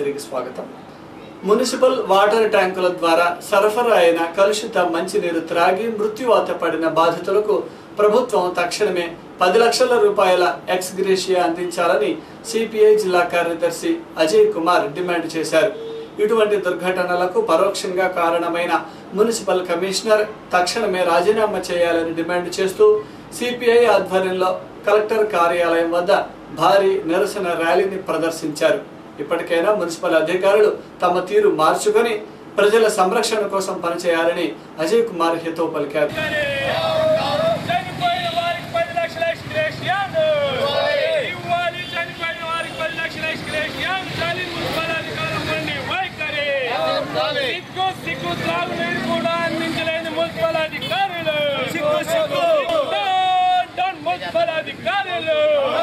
తిరిగి స్వాగతం municipal water ట్యాంకుల ద్వారా సరఫరా అయిన కలుషిత మంచినీరు త్రాగి మృత్యువాత పడిన బాధితులకు ప్రభుత్వం తక్షణమే పది లక్షల రూపాయల ఎక్స్ గ్రేషియా అందించాలని సిపిఐ జిల్లా కార్యదర్శి అజయ్ కుమార్ డిమాండ్ చేశారు ఇటువంటి దుర్ఘటనలకు పరోక్షంగా కారణమైన మున్సిపల్ కమిషనర్ తక్షణమే రాజీనామా చేయాలని డిమాండ్ చేస్తూ సిపిఐ ఆధ్వర్యంలో కలెక్టర్ కార్యాలయం వద్ద భారీ నిరసన ర్యాలీని ప్రదర్శించారు ఇప్పటికైనా మున్సిపల్ అధికారులు తమ తీరు మార్చుకొని ప్రజల సంరక్షణ కోసం పనిచేయాలని అజయ్ కుమార్ హితవు పలికారు చనిపోయిన వారికి పది లక్షల ఎక్స్గ్రేషియాను ఇవ్వాలి చనిపోయిన వారికి పది లక్షల ఎక్స్గ్రేషియాను చాలి మున్సిపల్ అధికారం నుండి వైఖరి సిగ్గు సిగ్గు త్రాగునీరు కూడా అందించలేని మున్సిపల్ అధికారులు సిగ్గు సిగ్గు మున్సిపల్ అధికారులు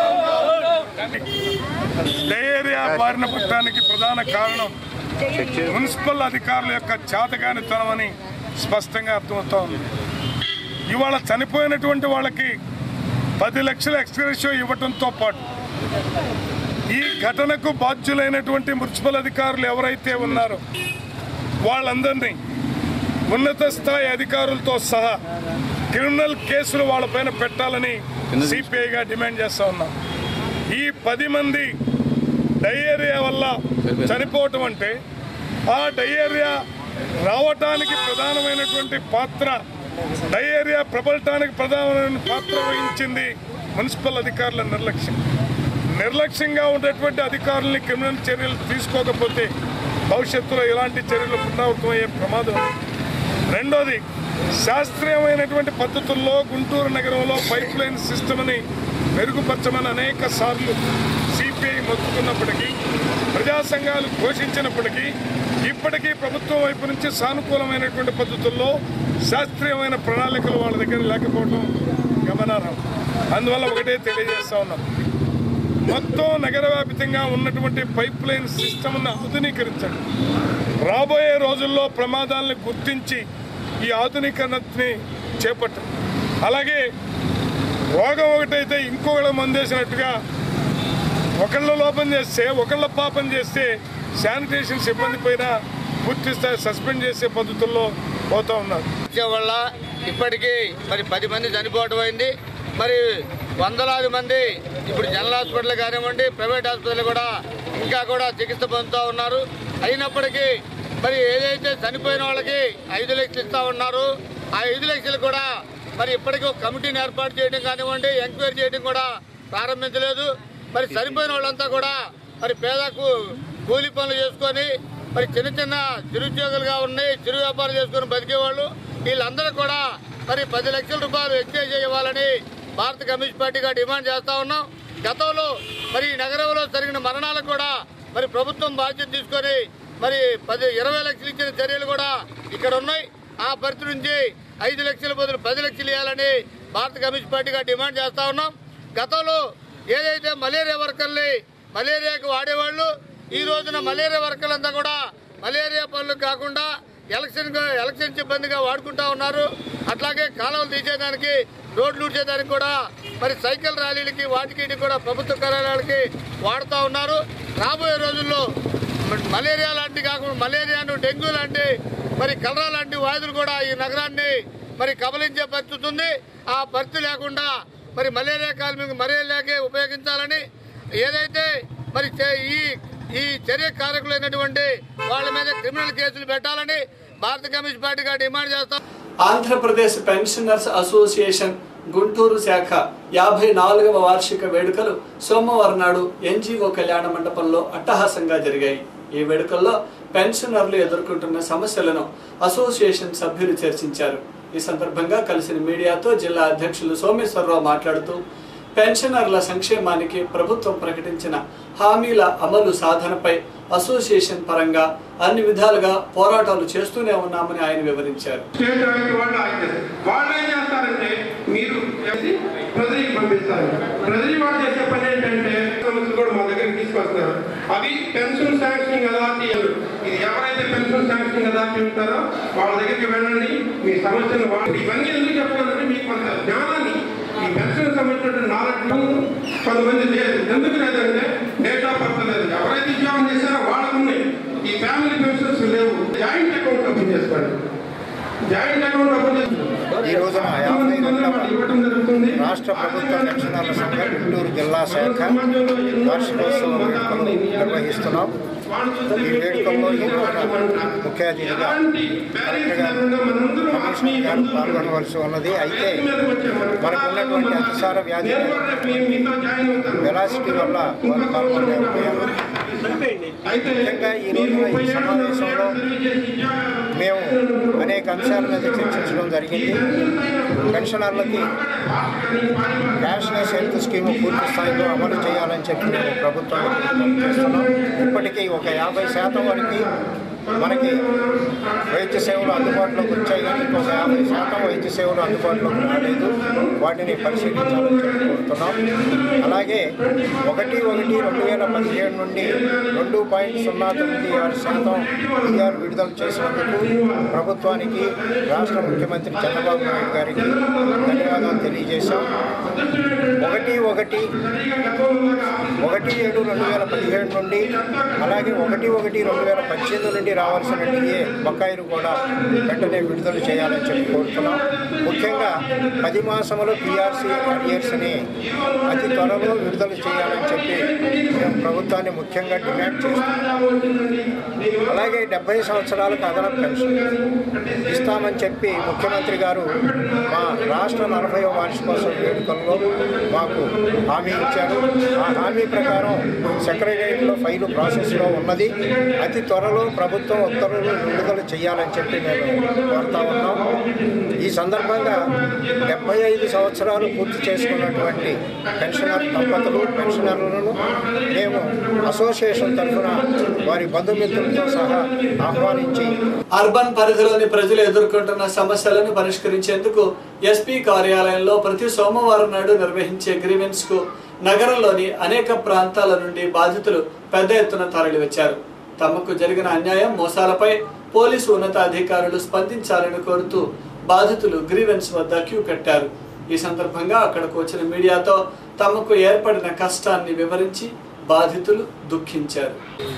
డయేరియా బారిన పట్టడానికి ప్రధాన కారణం మున్సిపల్ అధికారుల యొక్క చేతగానితనం అని స్పష్టంగా అర్థమవుతా ఉంది ఇవాళ చనిపోయినటువంటి వాళ్ళకి పది లక్షల ఎక్స్గ్రేషియో ఇవ్వటంతో పాటు ఈ ఘటనకు బాధ్యులైనటువంటి మున్సిపల్ అధికారులు ఎవరైతే ఉన్నారో వాళ్ళందరినీ ఉన్నత స్థాయి అధికారులతో సహా క్రిమినల్ కేసులు వాళ్ళపైన పెట్టాలని సిపిఐగా డిమాండ్ చేస్తా ఉన్నాం ఈ పది మంది డయేరియా వల్ల చనిపోవటం అంటే ఆ డయేరియా రావటానికి ప్రధానమైనటువంటి పాత్ర డయేరియా ప్రబలటానికి ప్రధానమైన పాత్ర వహించింది మున్సిపల్ అధికారుల నిర్లక్ష్యం నిర్లక్ష్యంగా ఉండేటువంటి అధికారుల్ని క్రిమినల్ చర్యలు తీసుకోకపోతే భవిష్యత్తులో ఎలాంటి చర్యలు పునరావృతమయ్యే ప్రమాదం ఉంది. రెండోది శాస్త్రీయమైనటువంటి పద్ధతుల్లో గుంటూరు నగరంలో పైప్ లైన్ సిస్టమ్ని మెరుగుపరచమని అనేక సార్లు సిపిఐ మొత్తుకున్నప్పటికీ ప్రజా సంఘాలు ఘోషించినప్పటికీ ఇప్పటికీ ప్రభుత్వం వైపు నుంచి సానుకూలమైనటువంటి పద్ధతుల్లో శాస్త్రీయమైన ప్రణాళికలు వాళ్ళ దగ్గర లేకపోవడం గమనార్హం అందువల్ల ఒకటే తెలియజేస్తా ఉన్నాం మొత్తం నగర వ్యాపితంగా ఉన్నటువంటి పైప్ లైన్ సిస్టమ్ను ఆధునీకరించండి రాబోయే రోజుల్లో ప్రమాదాలను గుర్తించి ఈ ఆధునీకరణని చేపట్టండి అలాగే రోగం ఒకటైతే ఇంకొకళ్ళ మందేసినట్టుగా ఒకళ్ళ లోపం చేస్తే ఒకళ్ళ పాపం చేస్తే శానిటేషన్ సిబ్బంది పైన పూర్తి స్థాయి సస్పెండ్ చేసే పద్ధతుల్లో పోతా ఉన్నారు వచ్చే వల్ల ఇప్పటికీ మరి పది మంది చనిపోవడం అయింది మరి వందలాది మంది ఇప్పుడు జనరల్ హాస్పిటల్ కానివ్వండి ప్రైవేట్ హాస్పిటల్ కూడా ఇంకా కూడా చికిత్స పొందుతూ ఉన్నారు అయినప్పటికీ మరి ఏదైతే చనిపోయిన వాళ్ళకి ఐదు లక్షలు ఇస్తా ఉన్నారు ఆ ఐదు లక్షలు కూడా మరి ఇప్పటికీ ఒక కమిటీని ఏర్పాటు చేయడం కానివ్వండి ఎంక్వైరీ చేయడం కూడా ప్రారంభించలేదు మరి చనిపోయిన వాళ్ళంతా కూడా మరి పేదకు కూలి పనులు చేసుకొని మరి చిన్న చిన్న చిరుద్యోగులుగా ఉన్నాయి చిరు వ్యాపారం చేసుకొని బతికేవాళ్ళు వీళ్ళందరూ కూడా మరి పది లక్షల రూపాయలు ఎక్స్చేంజ్ ఇవ్వాలని భారత కమ్యూనిస్ట్ పార్టీగా డిమాండ్ చేస్తా ఉన్నాం గతంలో మరి ఈ నగరంలో జరిగిన మరణాలకు కూడా మరి ప్రభుత్వం బాధ్యత తీసుకొని మరి పది ఇరవై లక్షలు ఇచ్చిన చర్యలు కూడా ఇక్కడ ఉన్నాయి ఆ పరిధి నుంచి ఐదు లక్షల బదులు పది లక్షలు ఇవ్వాలని భారత కమ్యూనిస్ట్ పార్టీగా డిమాండ్ చేస్తా ఉన్నాం గతంలో ఏదైతే మలేరియా వర్కర్ని మలేరియాకి వాడేవాళ్ళు ఈ రోజున మలేరియా వర్కర్లంతా కూడా మలేరియా పనులు కాకుండా ఎలక్షన్ ఎలక్షన్ సిబ్బందిగా వాడుకుంటా ఉన్నారు అట్లాగే కాలువలు తీసేదానికి రోడ్లు ఊడ్చేదానికి కూడా మరి సైకిల్ ర్యాలీలకి వాటికి వీటికి కూడా ప్రభుత్వ కార్యాలయాలకి వాడుతూ ఉన్నారు రాబోయే రోజుల్లో మ- మలేరియా లాంటి కాకుండా మలేరియాను డెంగ్యూ లాంటి మరి కలరా లాంటి వ్యాధులు కూడా ఈ నగరాన్ని మరి కబలించే పరిస్థితి ఉంది ఆ పరిస్థితి లేకుండా మరి మలేరియా కాలనీ మలేరియాకే ఉపయోగించాలని ఏదైతే మరి చే- ఈ ఈ చర్య కారకులైనటువంటి వాళ్ళ మీద క్రిమినల్ కేసులు పెట్టాలని భారత కమ్యూనిస్ట్ పార్టీగా డిమాండ్ చేస్తాం ఆంధ్రప్రదేశ్ పెన్షనర్స్ అసోసియేషన్ గుంటూరు శాఖ యాభై నాలుగవ వార్షిక వేడుకలు సోమవారం నాడు ఎన్జిఓ కళ్యాణ మండపంలో అట్టహాసంగా జరిగాయి ఈ వేడుకల్లో పెన్షనర్లు ఎదుర్కొంటున్న సమస్యలను అసోసియేషన్ సభ్యులు చర్చించారు ఈ సందర్భంగా కలిసిన మీడియాతో జిల్లా అధ్యక్షులు సోమేశ్వరరావు మాట్లాడుతూ పెన్షనర్ల సంక్షేమానికి ప్రభుత్వం ప్రకటించిన హామీల అమలు సాధనపై అసోసియేషన్ పరంగా అన్ని విధాలుగా పోరాటాలు చేస్తూనే ఉన్నామని ఆయన వివరించారు స్టేట్ బ్యాంక్ వాళ్ళు ఆగితే వాళ్ళు ఏం చేస్తారంటే మీరు చేసి ప్రజలకు పంపిస్తారు ప్రజలు వాళ్ళు చేసే పని ఏంటంటే సమస్యలు కూడా మా దగ్గరికి తీసుకొస్తారు అవి పెన్షన్ శాంక్షన్ అథారిటీ ఇది ఎవరైతే పెన్షన్ శాంక్షన్ అథారిటీ ఉంటారో వాళ్ళ దగ్గరికి వెళ్ళండి మీ సమస్యలు వాళ్ళు ఇవన్నీ ఎందుకు చెప్తానంటే మీకు కొంత జ్ఞానాన్ని ఈ పెన్షన్ సంబంధించిన నాలెడ్జ్ కొంతమంది లేదు ఎందుకు లేదంటే డేట్ ఆఫ్ బర్త్ లేదు ఎవరైతే ఉద్యోగం చేశారో వాళ్ళకు ఉన్నాయి ఫ్యామిలీ పెన్షన్స్ లేవు జాయింట్ అకౌంట్ ఓపెన్ చేసుకోండి జాయింట్ అకౌంట్ ఓపెన్ చేసుకోండి ఈ రోజున యాభై రెండవ ఇవ్వడం జరుగుతుంది రాష్ట్ర ప్రభుత్వ పెన్షనర్ల సంఘం గుంటూరు జిల్లా శాఖ వార్షికోత్సవ వేడుకలు నిర్వహిస్తున్నాం ఈ వేడుకల్లో ఈ రోజున ముఖ్య అతిథిగా కలెక్టర్ గారు కమిషనర్ గారు పాల్గొనవలసి ఉన్నది అయితే మనకు ఉన్నటువంటి అతిసార వ్యాధి మీతో జాయిన్ అవుతారు వెలాసిటీ వల్ల వారు పాల్గొనలేకపోయారు ముఖ్యంగా ఈ రోజున ఈ సమావేశంలో మేము అనేక అంశాల మీద చర్చించడం జరిగింది పెన్షనర్లకి క్యాష్లెస్ హెల్త్ స్కీమ్ పూర్తి స్థాయిలో అమలు చేయాలని చెప్పి మేము ప్రభుత్వం చేస్తున్నాం ఇప్పటికీ ఒక యాభై శాతం వరకు మనకి వైద్య సేవలు అందుబాటులోకి వచ్చాయి కానీ ఇంకొక యాభై శాతం వైద్య సేవలు అందుబాటులోకి రాలేదు వాటిని పరిశీలించాలని చెప్పి కోరుతున్నాం అలాగే ఒకటి ఒకటి రెండు వేల పదిహేడు నుండి రెండు పాయింట్ సున్నా తొమ్మిది ఆరు శాతం ఈఆర్ విడుదల చేసినందుకు ప్రభుత్వానికి రాష్ట్ర ముఖ్యమంత్రి చంద్రబాబు నాయుడు గారికి ధన్యవాదాలు తెలియజేశాం ఒకటి ఒకటి ఒకటి ఏడు రెండు వేల పదిహేడు నుండి అలాగే ఒకటి ఒకటి రెండు వేల పద్దెనిమిది నుండి రావాల్సిన డిఏ బకాయిలు కూడా వెంటనే విడుదల చేయాలని చెప్పి కోరుతున్నాం ముఖ్యంగా పది మాసములు పిఆర్సీ అరియర్స్ని అతి త్వరలో విడుదల చేయాలని చెప్పి మేము ప్రభుత్వాన్ని ముఖ్యంగా డిమాండ్ చేస్తున్నాం అలాగే డెబ్బై సంవత్సరాలకు అదనపు పెన్షన్ ఇస్తామని చెప్పి ముఖ్యమంత్రి గారు మా రాష్ట్ర నలభై వార్షికోత్సవ వేడుకల్లో మాకు హామీ ఇచ్చారు ఆ హామీ ప్రకారం సెక్రటేరియట్లో ఫైలు ప్రాసెస్లో ఉన్నది అతి త్వరలో ప్రభుత్వం ఉత్తర్వులు విడుదల చేయాలని చెప్పి మేము కోరుతా ఉన్నాం ఈ సందర్భంగా డెబ్బై ఐదు సంవత్సరాలు పూర్తి చేసుకున్నటువంటి పెన్షనర్ దంపతులు పెన్షనర్లను మేము అసోసియేషన్ తరఫున వారి బంధుమిత్రులతో సహా ఆహ్వానించి అర్బన్ పరిధిలోని ప్రజలు ఎదుర్కొంటున్న సమస్యలను పరిష్కరించేందుకు ఎస్పీ కార్యాలయంలో ప్రతి సోమవారం నాడు నిర్వహించే గ్రీవెన్స్ కు నగరంలోని అనేక ప్రాంతాల నుండి బాధితులు పెద్ద ఎత్తున తరలివచ్చారు తమకు జరిగిన అన్యాయం మోసాలపై పోలీసు ఉన్నతాధికారులు స్పందించాలని కోరుతూ బాధితులు గ్రీవెన్స్ వద్ద క్యూ కట్టారు ఈ సందర్భంగా అక్కడకు వచ్చిన మీడియాతో తమకు ఏర్పడిన కష్టాన్ని వివరించి బాధితులు దుఃఖించారు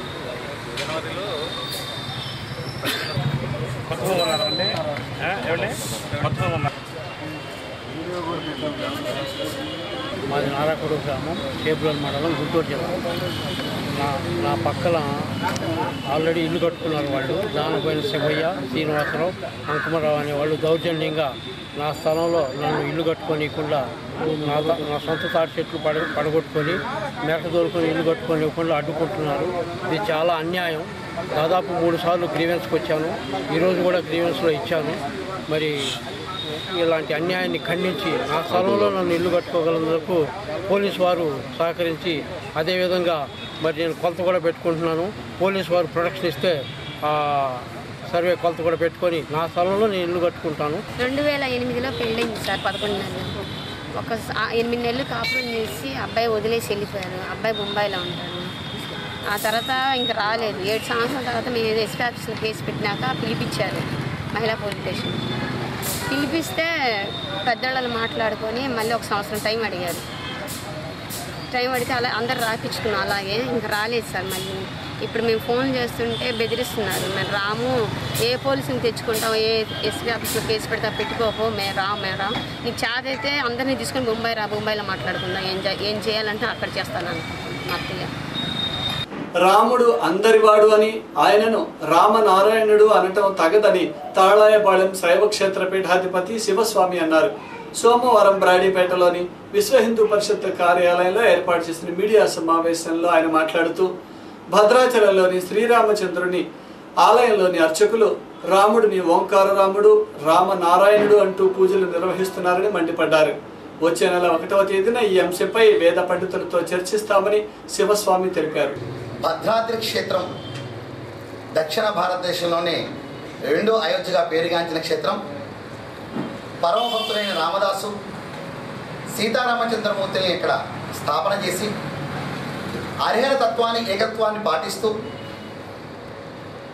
మాది నారాకుడు గ్రామం చేపుల మండలం గుంటూరు జిల్లా నా నా పక్కన ఆల్రెడీ ఇల్లు కట్టుకున్నారు వాళ్ళు దానిపైన శివయ్య శ్రీనివాసరావు అంకుమరావు అనే వాళ్ళు దౌర్జన్యంగా నా స్థలంలో నన్ను ఇల్లు కట్టుకోనియకుండా నా త- నా సొంత తాటి చెట్లు పడ పడగొట్టుకొని మేక దొరుకుని ఇల్లు కట్టుకోనివ్వకుండా అడ్డుకుంటున్నారు ఇది చాలా అన్యాయం దాదాపు మూడు సార్లు గ్రీవెన్స్కి వచ్చాను ఈరోజు కూడా గ్రీవెన్స్లో ఇచ్చాను మరి ఇలాంటి అన్యాయాన్ని ఖండించి నా స్థలంలో నన్ను ఇల్లు కట్టుకోగలందుకు పోలీసు వారు సహకరించి అదేవిధంగా మరి నేను కొలత కూడా పెట్టుకుంటున్నాను పోలీసు వారు ప్రొటెక్షన్ ఇస్తే ఆ సర్వే కొలత కూడా పెట్టుకొని నా స్థలంలో నేను ఇల్లు కట్టుకుంటాను రెండు వేల ఎనిమిదిలో పెళ్ళైంది సార్ పదకొండు నెలలు ఒక స- ఆ ఎనిమిది నెలలు కాపురం చేసి అబ్బాయి వదిలేసి వెళ్ళిపోయారు అబ్బాయి బొంబాయిలో ఉంటాడు ఆ తర్వాత ఇంకా రాలేదు ఏడు సంవత్సరాల తర్వాత మేము ఏదో ఎస్పీ ఆఫీస్లో కేసు పెట్టినాక పిలిపించారు మహిళా పోలీస్ స్టేషన్ పిలిపిస్తే పెద్దవాళ్ళు మాట్లాడుకొని మళ్ళీ ఒక సంవత్సరం టైం అడిగారు టైం అడిగితే అలా అందరు రాపించుకున్నాం అలాగే ఇంకా రాలేదు సార్ మళ్ళీ ఇప్పుడు మేము ఫోన్ చేస్తుంటే బెదిరిస్తున్నారు మేము రాము ఏ పోలీసుని తెచ్చుకుంటాం ఏ ఎస్పీ ఆఫీస్లో కేసు పెడతా పెట్టుకోపో మేము రాము మేము రాము నీకు చేత అయితే అందరినీ తీసుకొని బొంబాయి రా బొంబాయిలో మాట్లాడుకుందాం ఏం చే- ఏం చేయాలంటే అక్కడ చేస్తాను అనుకుంటున్నాను మా అత్తయ్య రాముడు అందరివాడు అని ఆయనను రామనారాయణుడు అనటం తగదని తాళాయపాళెం శైవ క్షేత్ర పీఠాధిపతి శివస్వామి అన్నారు సోమవారం బ్రాడీపేటలోని విశ్వ హిందూ పరిషత్ కార్యాలయంలో ఏర్పాటు చేసిన మీడియా సమావేశంలో ఆయన మాట్లాడుతూ భద్రాచలంలోని శ్రీరామచంద్రుని ఆలయంలోని అర్చకులు రాముడిని ఓంకార రాముడు రామనారాయణుడు అంటూ పూజలు నిర్వహిస్తున్నారని మండిపడ్డారు వచ్చే నెల ఒకటవ తేదీన ఈ అంశంపై వేద పండితులతో చర్చిస్తామని శివస్వామి తెలిపారు భద్రాద్రి క్షేత్రం దక్షిణ భారతదేశంలోనే రెండో అయోధ్యగా పేరుగాంచిన క్షేత్రం పరమభక్తులైన రామదాసు సీతారామచంద్రమూర్తిని ఇక్కడ స్థాపన చేసి హరిహర తత్వాన్ని ఏకత్వాన్ని పాటిస్తూ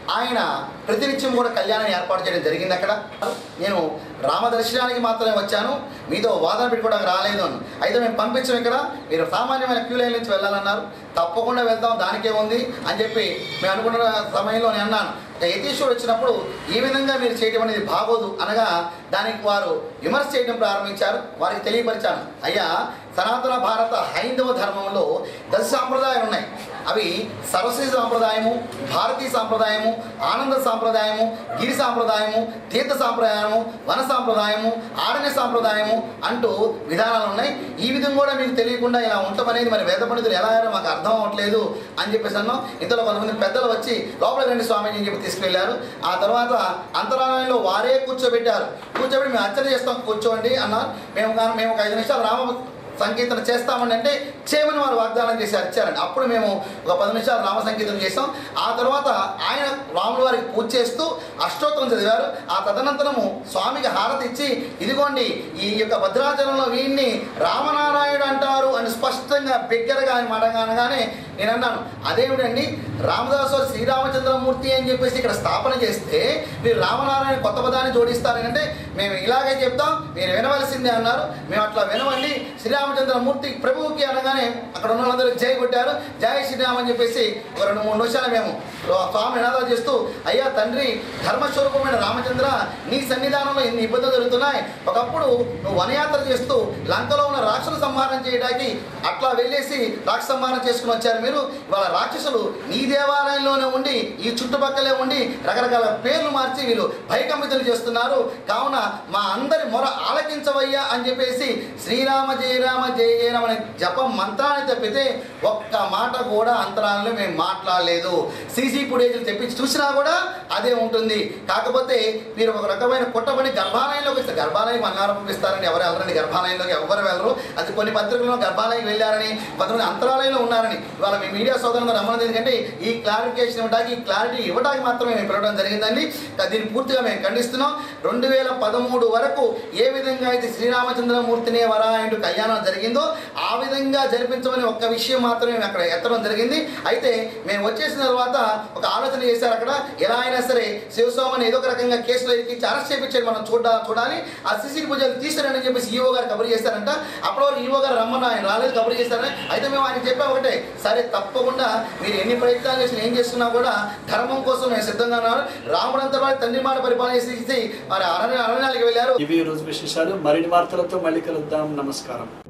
ఆయన ప్రతినిత్యం కూడా కళ్యాణం ఏర్పాటు చేయడం జరిగింది అక్కడ నేను రామ దర్శనానికి మాత్రమే వచ్చాను మీతో వాదన పెట్టుకోవడానికి రాలేదు అని అయితే మేము పంపించాం ఇక్కడ మీరు సామాన్యమైన క్యూ లైన్ నుంచి వెళ్ళాలన్నారు తప్పకుండా వెళ్తాం దానికే ఉంది అని చెప్పి మేము అనుకున్న సమయంలో నేను అన్నాను ఒక యతీశ్వరుడు వచ్చినప్పుడు ఈ విధంగా మీరు చేయడం అనేది బాగోదు అనగా దానికి వారు విమర్శ చేయడం ప్రారంభించారు వారికి తెలియపరిచాను అయ్యా సనాతన భారత హైందవ ధర్మంలో దశ సాంప్రదాయాలు ఉన్నాయి అవి సరస్వతి సాంప్రదాయము భారతీయ సాంప్రదాయము ఆనంద సాంప్రదాయము గిరి సాంప్రదాయము తీర్థ సాంప్రదాయము వన సాంప్రదాయము ఆరణ్య సాంప్రదాయము అంటూ విధానాలు ఉన్నాయి ఈ విధంగా కూడా మీకు తెలియకుండా ఇలా ఉండమనేది మరి వేద పండితులు ఎలా అయ్యారో మాకు అర్థం అవ్వట్లేదు అని చెప్పేసి అన్నాం ఇంతలో కొంతమంది పెద్దలు వచ్చి లోపల రండి స్వామీజీ అని చెప్పి తీసుకెళ్లారు ఆ తర్వాత అంతరాలయంలో వారే కూర్చోబెట్టారు కూర్చోబెట్టి మేము అర్చన చేస్తాం కూర్చోండి అన్నారు మేము కానీ మేము ఒక ఐదు నిమిషాలు రామ సంకీర్తన చేస్తామని అంటే చేయమని వారు వాగ్దానం చేశారు ఇచ్చారండి అప్పుడు మేము ఒక పది నిమిషాలు రామ సంకీర్తన చేసాం ఆ తర్వాత ఆయన రాముల వారికి పూజ చేస్తూ అష్టోత్తరం చదివారు ఆ తదనంతరము స్వామికి హారతి ఇచ్చి ఇదిగోండి ఈ యొక్క భద్రాచలంలో వీడిని రామనారాయణుడు అంటారు అని స్పష్టంగా బిగ్గరగా ఆయన మాట అనగానే నేను అన్నాను అదేమిటండి రామదాసు శ్రీరామచంద్రమూర్తి అని చెప్పేసి ఇక్కడ స్థాపన చేస్తే మీరు రామనారాయణ కొత్త పదాన్ని జోడిస్తారంటే మేము ఇలాగే చెప్తాం మీరు వినవలసిందే అన్నారు మేము అట్లా వినవండి శ్రీరామచంద్రమూర్తి ప్రభువుకి అనగానే అక్కడ ఉన్న వాళ్ళందరూ జై కొట్టారు జై శ్రీరామ్ అని చెప్పేసి ఒక రెండు మూడు నిమిషాలు మేము స్వామి నినాదాలు చేస్తూ అయ్యా తండ్రి ధర్మస్వరూపమైన రామచంద్ర నీ సన్నిధానంలో ఎన్ని ఇబ్బందులు జరుగుతున్నాయి ఒకప్పుడు నువ్వు వనయాత్ర చేస్తూ లంకలో ఉన్న రాక్షసులు సంహారం చేయడానికి అట్లా వెళ్ళేసి రాక్షస సంహారం చేసుకుని వచ్చారు మీరు ఇవాళ రాక్షసులు నీ దేవాలయంలోనే ఉండి ఈ చుట్టుపక్కలే ఉండి రకరకాల పేర్లు మార్చి వీళ్ళు భయకంపితులు చేస్తున్నారు కావున మా అందరి మొర ఆలకించవయ్యా అని చెప్పేసి శ్రీరామ జయ రామ జయ జయ రామ అనే జపం మంత్రాన్ని తప్పితే ఒక్క మాట కూడా అంతరాలలో మేము మాట్లాడలేదు సీసీ ఫుటేజ్లు తెప్పించి చూసినా కూడా అదే ఉంటుంది కాకపోతే మీరు ఒక రకమైన కుట్టబడి గర్భాలయంలోకి వస్తే గర్భాలయం అన్నారం పంపిస్తారని ఎవరు వెళ్ళరండి గర్భాలయంలోకి ఎవరు వెళ్ళరు అది కొన్ని పత్రికల్లో గర్భాలయంకి వెళ్ళారని కొంతమంది అంతరాలయంలో ఉన్నారని ఇవాళ మీ మీడియా సోదరులు రమ్మన్నది ఎందుకంటే ఈ క్లారిఫికేషన్ ఇవ్వడానికి ఈ క్లారిటీ ఇవ్వడానికి మాత్రమే మేము పిలవడం జరిగిందండి దీన్ని పూర్తిగా మేము ఖండిస్తున్నాం రెండు వేల పదమూడు వరకు ఏ విధంగా అయితే శ్రీరామచంద్రమూర్తినే వరాయుడు కళ్యాణం జరిగిందో ఆ విధంగా జరిపించమని ఒక్క విషయం మాత్రమే మేము అక్కడ ఎత్తడం జరిగింది అయితే మేము వచ్చేసిన తర్వాత ఒక ఆలోచన చేశారు అక్కడ ఎలా అయినా సరే శివస్వామిని ఏదో ఒక రకంగా కేసులో ఎక్కించి అరెస్ట్ చేయించాడు మనం చూడ చూడాలి ఆ సిసి పూజలు తీసుకురండి అని చెప్పేసి ఈఓ గారు కబురు చేశారంట అప్పటి వరకు ఈఓ గారు రమ్మన్న ఆయన రాలేదు కబురు చేశారని అయితే మేము ఆయన చెప్పాం ఒకటే సరే తప్పకుండా మీరు ఎన్ని ప్రయత్నాలు చేసినా ఏం చేస్తున్నా కూడా ధర్మం కోసం మేము సిద్ధంగా ఉన్నారు రాముడంతా వారి తండ్రి మాట పరిపాలన చేసి మరి అరణ్య అరణ్యాలకు వెళ్ళారు ఇవి ఈ రోజు విశేషాలు మరిన్ని వార్తలతో మళ్ళీ కలుద్దాం నమస్కారం